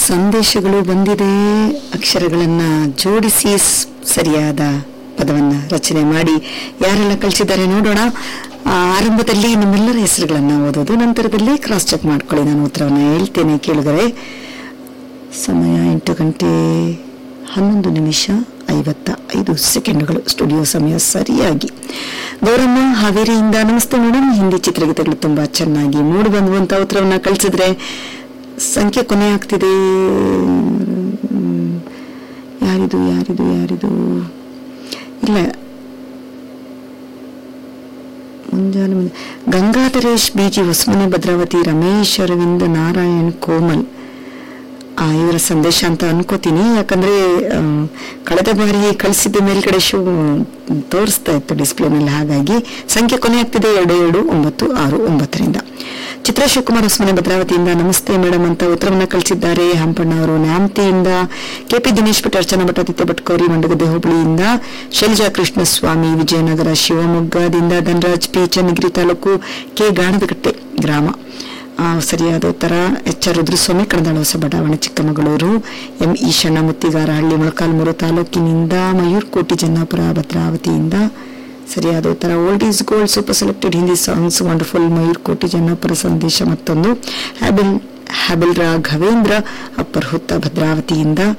ಸಂದೇಶಗಳು ಬಂದಿದೆ ಅಕ್ಷರಗಳನ್ನ ಜೋಡಿಸಿ ಸ್- ಸರಿಯಾದ ಪದವನ್ನ ರಚನೆ ಮಾಡಿ ಯಾರೆಲ್ಲ ಕಳಿಸಿದ್ದಾರೆ ನೋಡೋಣ ಆ, ಆರಂಭದಲ್ಲಿ ನಿಮ್ಮೆಲ್ಲರ ಹೆಸರುಗಳನ್ನ ಓದೋದು ನಂತರದಲ್ಲಿ ಕ್ರಾಸ್ ಚೆಕ್ ಮಾಡ್ಕೊಳ್ಳಿ ನಾನು ಉತ್ತರವನ್ನ ಹೇಳ್ತೇನೆ ಕೇಳಿದರೆ ಸಮಯ ಎಂಟು ಗಂಟೆ ಹನ್ನೊಂದು ನಿಮಿಷ ಐವತ್ತ ಐದು ಸೆಕೆಂಡುಗಳು ಸ್ಟುಡಿಯೋ ಸಮಯ ಸರಿಯಾಗಿ ಗೌರಮ್ಮ ಹಾವೇರಿಯಿಂದ ನಮಸ್ತೆ ಮೇಡಮ್ ಹಿಂದಿ ಚಿತ್ರಗೀತೆಗಳು ತುಂಬಾ ಚೆನ್ನಾಗಿ ಮೂಡಿ ಬಂದುವಂತ ಉತ್ತರವನ್ನ ಕಳಿಸಿದ್ರೆ ಸಂಖ್ಯೆ ಕೊನೆ ಆಗ್ತಿದೆ ಹ್ಮ್. ಯಾರಿದು ಯಾರಿದು ಯಾರಿದು ಇಲ್ಲ ಮುಂಜಾನೆ ಮುಂಜಾನೆ ಗಂಗಾಧರೇಶ್ ಬಿಜಿ ಹೊಸಮನೆ ಭದ್ರಾವತಿ ರಮೇಶ್ ಅರವಿಂದ ನಾರಾಯಣ್ ಕೋಮಲ್ ಆ, ಇವರ ಸಂದೇಶ ಅಂತ ಅನ್ಕೋತೀನಿ ಯಾಕಂದ್ರೆ ಆ, ಕಳೆದ ಬಾರಿ ಕಳಿಸಿದ ಮೇಲ್ಗಡೆ ಶೋ ತೋರಿಸ್ತಾ ಇತ್ತು ಡಿಸ್ಪ್ಲೇನಲ್ಲಿ ಹಾಗಾಗಿ ಸಂಖ್ಯೆ ಕೊನೆ ಆಗ್ತಿದೆ ಎರಡು ಎರಡು ಒಂಬತ್ತು ಆರು ಒಂಬತ್ತರಿಂದ ಚಿತ್ರ ಶಿವಕುಮಾರ್ ಹೊಸಮನೆ ಭದ್ರಾವತಿಯಿಂದ ನಮಸ್ತೆ ಮೇಡಮ್ ಅಂತ ಉತ್ತರವನ್ನ ಕಳಿಸಿದ್ದಾರೆ ಹಂಪಣ್ಣ ಅವರು ನ್ಯಾಮತಿಯಿಂದ ಕೆಪಿ ದಿನೇಶ್ ಭಟ್ ಅರ್ಚನಾ ಭಟ್ ಆದಿತ್ಯ ಭಟ್ ಕೌರಿ ಮಂಡಗದ್ದೆ ಹೋಬಳಿಯಿಂದ ಶೈಲಜಾ ಕೃಷ್ಣಸ್ವಾಮಿ ವಿಜಯನಗರ ಶಿವಮೊಗ್ಗದಿಂದ ಧನರಾಜ್ ಪಿ ಚನ್ನಗಿರಿ ತಾಲೂಕು ಕೆ ಗಾಣದಕಟ್ಟೆ ಗ್ರಾಮ ಆ, ಸರಿಯಾದ ಉತ್ತರ ಎಚ್ ಆರ್ ರುದ್ರಸ್ವಾಮಿ ಕಣದಾಳ ಹೊಸ ಬಡಾವಣೆ ಚಿಕ್ಕಮಗಳೂರು ಎಂ ಈಶಣ್ಣ ಮುತ್ತಿಗಾರಹಳ್ಳಿ ಮೊಳಕಾಲ್ಮೂರು ತಾಲೂಕಿನಿಂದ ಮಯೂರ್ಕೋಟಿ ಜನ್ನಾಪುರ ಭದ್ರಾವತಿಯಿಂದ ಸರಿಯಾದ ಉತ್ತರ old is gold super selected Hindi songs wonderful Mayurkoti Jannapura ಸಂದೇಶ ಮತ್ತೊಂದು ಹ್ಯಾಬಿಲ್ ಹ್ಯಾಬಿಲ್ ರಾಘವೇಂದ್ರ ಅಪ್ಪರ್ ಹುತ್ತ ಭದ್ರಾವತಿಯಿಂದ